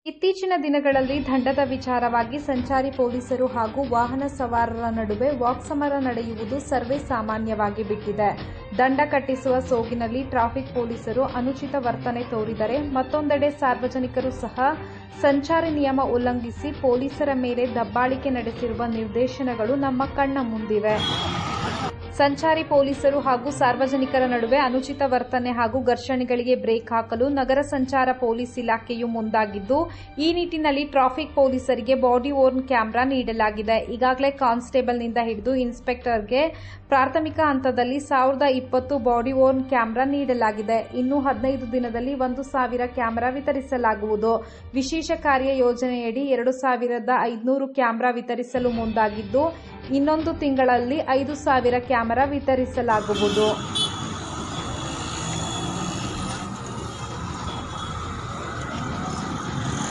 ಇತ್ತೀಚಿನ ದಿನಗಳಲ್ಲಿ ದಂಡದ ವಿಚಾರವಾಗಿ ಸಂಚಾರಿ ಪೊಲೀಸರು ಹಾಗೂ ವಾಹನ ಸವಾರರ ನಡುವೆ ವಾಕ್ಸಮರ ನಡೆಯುವುದು ಸರ್ವೇ ಸಾಮಾನ್ಯವಾಗಿ ಬಿಟ್ಟಿದೆ ದಂಡ ಕಟ್ಟಿಸುವ ಸೋಗಿನಲ್ಲಿ ಟ್ರಾಫಿಕ್ ಪೊಲೀಸರು ಅನುಚಿತ ವರ್ತನೆ ತೋರಿದರೆ ಮತ್ತೊಂದೆಡೆ ಸಾರ್ವಜನಿಕರು ಸಹ ಸಂಚಾರಿ ನಿಯಮ ಉಲ್ಲಂಘಿಸಿ ಪೊಲೀಸರ ಮೇಲೆ ದಬ್ಬಾಳಿಕೆ ನಡೆಸಿರುವ ನಿದರ್ಶನಗಳು ನಮ್ಮ ಕಣ್ಣ ಮುಂದಿವೆ ಸಂಚಾರಿ ಪೊಲೀಸರು ಹಾಗೂ ಸಾರ್ವಜನಿಕರ ನಡುವೆ ಅನುಚಿತ ವರ್ತನೆ ಹಾಗೂ ಘರ್ಷಣೆಗಳಿಗೆ ಬ್ರೇಕ್ ಹಾಕಲು ನಗರ ಸಂಚಾರ ಪೊಲೀಸ್ ಇಲಾಖೆಯು ಮುಂದಾಗಿದ್ದು ಈ ನಿಟ್ಟಿನಲ್ಲಿ ಟ್ರಾಫಿಕ್ ಪೊಲೀಸರಿಗೆ ಬಾಡಿ ಓರ್ನ್ ಕ್ಯಾಮೆರಾ ನೀಡಲಾಗಿದೆ ಈಗಾಗಲೇ ಕಾನ್ಸ್ಟೇಬಲ್ನಿಂದ ಹಿಡಿದು ಇನ್ಸ್ಪೆಕ್ಟರ್ಗೆ ಪ್ರಾಥಮಿಕ ಹಂತದಲ್ಲಿ ಸಾವಿರದ ಇಪ್ಪತ್ತು ಬಾಡಿ ಓರ್ನ್ ಕ್ಯಾಮೆರಾ ನೀಡಲಾಗಿದೆ ಇನ್ನು ಹದಿನೈದು ದಿನದಲ್ಲಿ ಒಂದು ಸಾವಿರ ಕ್ಯಾಮೆರಾ ವಿತರಿಸಲಾಗುವುದು ವಿಶೇಷ ಕಾರ್ಯ ಯೋಜನೆಯಡಿ ಎರಡು ಸಾವಿರದ ಐದುನೂರು ಕ್ಯಾಮೆರಾ ವಿತರಿಸಲು ಮುಂದಾಗಿದ್ದು ಇನ್ನೊಂದು ತಿಂಗಳಲ್ಲಿ ಐದು ಸಾವಿರ ಕ್ಯಾಮೆರಾ ವಿತರಿಸಲಾಗುವುದು